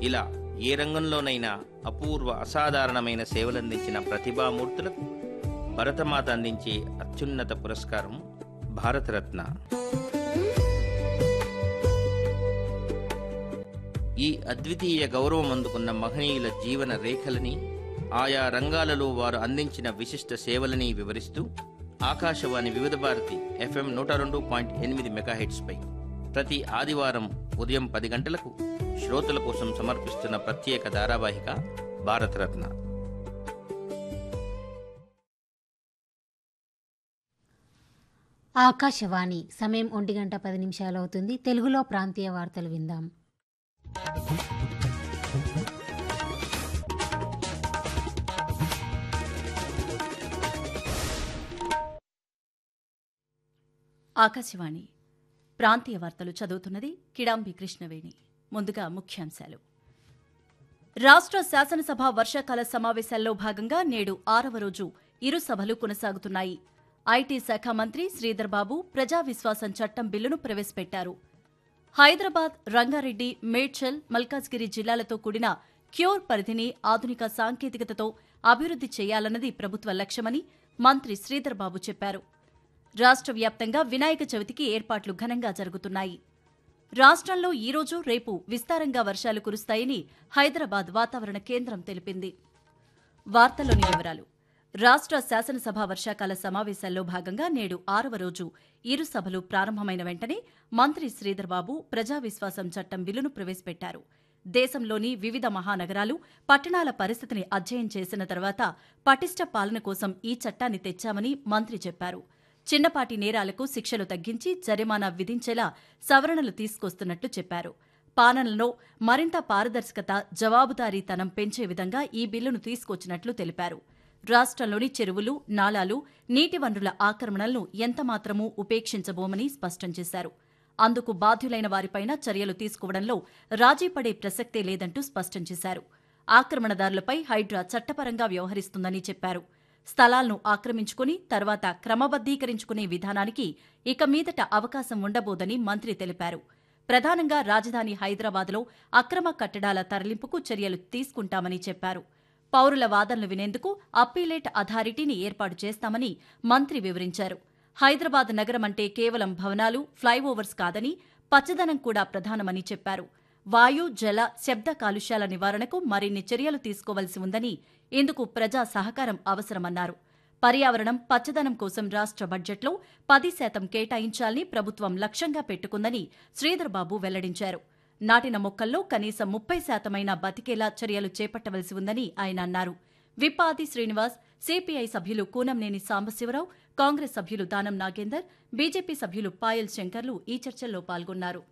ఇలా ఏ రంగంలోనైనా అపూర్వ అసాధారణమైన సేవలందించిన ప్రతిభామూర్తులకు భరతమాత అందించే అత్యున్నత పురస్కారం భారతరత్న ఈ అద్వితీయ గౌరవం అందుకున్న మహనీయుల జీవన రేఖలని ఆయా రంగాలలో వారు అందించిన విశిష్ట సేవలని వివరిస్తూ ఆకాశవాణి వివిధ భారతి ఎఫ్ఎం నూట రెండు పాయింట్ ఎనిమిది మెగాహెట్స్పై ప్రతి ఆదివారం ఉదయం పది గంటలకు శ్రోతల కోసం సమర్పిస్తున్న ప్రత్యేక ధారావాహిక భారతరత్న ఆకాశవాణి సమయం ఒంటి గంట పది నిమిషాలు అవుతుంది తెలుగులో ప్రాంతీయ వార్తలు విందాం ఆకాశవాణి ప్రాంతీయ వార్తలు చదువుతున్నది కిడాంబి కృష్ణవేణి ముందుగా ముఖ్యాంశాలు రాష్ట్ర శాసనసభ వర్షాకాల సమావేశాల్లో భాగంగా నేడు ఆరవ రోజు ఇరు సభలు కొనసాగుతున్నాయి ఐటీ శాఖ మంత్రి శ్రీధర్ బాబు ప్రజా విశ్వాసం చట్టం బిల్లును ప్రవేశపెట్టారు హైదరాబాద్ రంగారెడ్డి మేడ్చల్ మల్కాజ్గిరి జిల్లాలతో కూడిన క్యూర్ పరిధిని ఆధునిక సాంకేతికతతో అభివృద్ది చేయాలన్నది ప్రభుత్వ లక్ష్యమని మంత్రి శ్రీధర్ బాబు చెప్పారు రాష్ట్ర వ్యాప్తంగా వినాయక చవితికి ఏర్పాట్లు ఘనంగా జరుగుతున్నాయి రాష్ట్రంలో ఈరోజు రేపు విస్తారంగా వర్షాలు కురుస్తాయని హైదరాబాద్ వాతావరణ కేంద్రం తెలిపింది వార్తల్లోని వివరాలు రాష్ట్ర శాసనసభ వర్షాకాల సమావేశాల్లో భాగంగా నేడు ఆరవ రోజు ఇరు సభలు ప్రారంభమైన వెంటనే మంత్రి శ్రీధర్ బాబు ప్రజా విశ్వాసం చట్టం బిల్లును ప్రవేశపెట్టారు దేశంలోని వివిధ మహానగరాలు పట్టణాల పరిస్థితిని అధ్యయనం చేసిన తర్వాత పటిష్ట పాలన కోసం ఈ చట్టాన్ని తెచ్చామని మంత్రి చెప్పారు చిన్నపాటి నేరాలకు శిక్షలు తగ్గించి జరిమానా విధించేలా సవరణలు తీసుకొస్తున్నట్లు చెప్పారు పాలనలో మరింత పారదర్శకత జవాబుదారీతనం పెంచే విధంగా ఈ బిల్లును తీసుకొచ్చినట్లు తెలిపారు రాష్ట్రంలోని చెరువులు నాలాలు నీటి వనరుల ఆక్రమణలను ఎంతమాత్రమూ ఉపేక్షించబోమని స్పష్టం చేశారు అందుకు బాధ్యులైన వారిపైన చర్యలు తీసుకోవడంలో రాజీ పడే ప్రసక్తే లేదంటూ స్పష్టం చేశారు ఆక్రమణదారులపై హైడ్రా చట్టపరంగా వ్యవహరిస్తుందని చెప్పారు స్థలాలను ఆక్రమించుకుని తర్వాత క్రమబద్దీకరించుకునే విధానానికి ఇక మీదట అవకాశం ఉండబోదని మంత్రి తెలిపారు ప్రధానంగా రాజధాని హైదరాబాద్లో అక్రమ కట్టడాల తరలింపుకు చర్యలు తీసుకుంటామని చెప్పారు పౌరుల వాదనలు వినేందుకు అప్పీలేట్ అథారిటీని ఏర్పాటు చేస్తామని మంత్రి వివరించారు హైదరాబాద్ నగరం అంటే కేవలం భవనాలు ఫ్లైఓవర్స్ కాదని పచ్చదనం కూడా ప్రధానమని చెప్పారు వాయు జల శబ్ద కాలుష్యాల నివారణకు మరిన్ని చర్యలు తీసుకోవలసి ఉందని ఇందుకు ప్రజా సహకారం అవసరమన్నారు పర్యావరణం పచ్చదనం కోసం రాష్ట్ర బడ్జెట్లో పది శాతం కేటాయించాలని ప్రభుత్వం లక్ష్యంగా పెట్టుకుందని శ్రీధర్ బాబు వెల్లడించారు నాటిన మొక్కల్లో కనీసం ముప్పై శాతమైన బతికేలా చర్యలు చేపట్టవలసి ఉందని ఆయన అన్నారు విప్పాది శ్రీనివాస్ సిపిఐ సభ్యులు కూనంనేని సాంబశివరావు కాంగ్రెస్ సభ్యులు దానం నాగేందర్ బీజేపీ సభ్యులు పాయల్ శంకర్లు ఈ చర్చల్లో పాల్గొన్నారు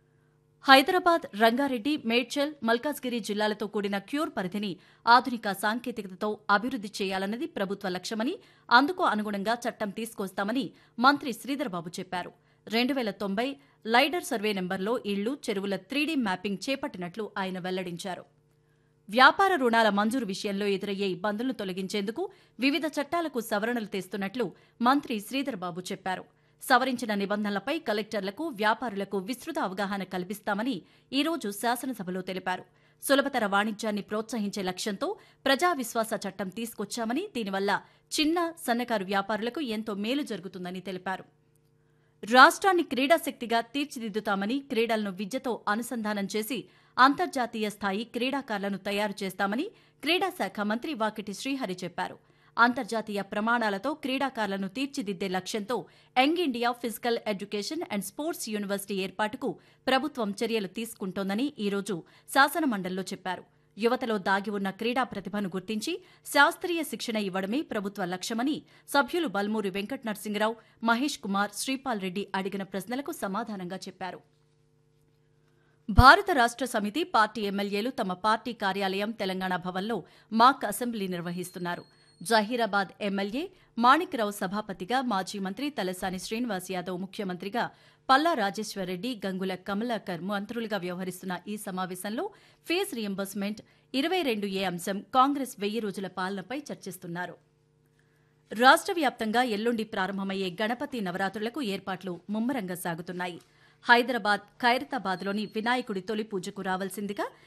హైదరాబాద్ రంగారెడ్డి మేడ్చల్ మల్కాజ్గిరి జిల్లాలతో కూడిన క్యూర్ పరిధిని ఆధునిక సాంకేతికతతో అభివృద్ది చేయాలన్నది ప్రభుత్వ లక్ష్యమని అందుకు అనుగుణంగా చట్టం తీసుకొస్తామని మంత్రి శ్రీధర్బాబు చెప్పారు రెండు వేల తొంభై లైడర్ సర్వే నెంబర్లో ఇళ్లు చెరువుల త్రీడీ మ్యాపింగ్ చేపట్టినట్లు ఆయన వెల్లడించారు వ్యాపార రుణాల మంజూరు విషయంలో ఎదురయ్యే ఇబ్బందులను తొలగించేందుకు వివిధ చట్టాలకు సవరణలు తెస్తున్నట్లు మంత్రి శ్రీధర్ బాబు చెప్పారు సవరించిన నిబంధనలపై కలెక్టర్లకు వ్యాపారులకు విస్తృత అవగాహన కల్పిస్తామని ఈ రోజు శాసనసభలో తెలిపారు సులభతర వాణిజ్యాన్ని ప్రోత్సహించే లక్ష్యంతో ప్రజా విశ్వాస చట్టం తీసుకొచ్చామని దీనివల్ల చిన్న సన్నకారు వ్యాపారులకు ఎంతో మేలు జరుగుతుందని తెలిపారు రాష్ట్రాన్ని క్రీడాశక్తిగా తీర్చిదిద్దుతామని క్రీడలను విద్యతో అనుసంధానం చేసి అంతర్జాతీయ స్థాయి క్రీడాకారులను తయారు చేస్తామని క్రీడా శాఖ మంత్రి వాకిటి శ్రీహరి చెప్పారు అంతర్జాతీయ ప్రమాణాలతో క్రీడాకారులను తీర్చిదిద్దే లక్ష్యంతో young India physical education and sports university ఏర్పాటుకు ప్రభుత్వం చర్యలు తీసుకుంటోందని ఈ రోజు శాసనమండలిలో చెప్పారు యువతలో దాగి ఉన్న క్రీడా ప్రతిభను గుర్తించి శాస్త్రీయ శిక్షణ ఇవ్వడమే ప్రభుత్వ లక్ష్యమని సభ్యులు బల్మూరి వెంకట నరసింహరావు మహేష్ కుమార్ శ్రీపాల్ రెడ్డి అడిగిన ప్రశ్నలకు సమాధానంగా చెప్పారు భారత రాష్ట్ర సమితి పార్టీ ఎమ్మెల్యేలు తమ పార్టీ కార్యాలయం తెలంగాణ భవన్లో మాక్ అసెంబ్లీ నిర్వహిస్తున్నారు జహీరాబాద్ ఎమ్మెల్యే మాణిక్రావు సభాపతిగా మాజీ మంత్రి తలసాని శ్రీనివాస్ యాదవ్ ముఖ్యమంత్రిగా పల్లా రాజేశ్వరరెడ్డి గంగుల కమలాకర్ మంత్రులుగా వ్యవహరిస్తున్న ఈ సమావేశంలో ఫీజు రియంబర్స్మెంట్ ఇరవై రెండు ఏ అంశం కాంగ్రెస్ వెయ్యి రోజుల పాలనపై చర్చిస్తున్నారు రాష్ట్ర వ్యాప్తంగా ఎల్లుండి ప్రారంభమయ్యే గణపతి నవరాత్రులకు ఏర్పాట్లు ముమ్మరంగా సాగుతున్నాయి హైదరాబాద్ ఖైరతాబాద్లోని వినాయకుడి తొలి పూజకు రావాల్సిందిగా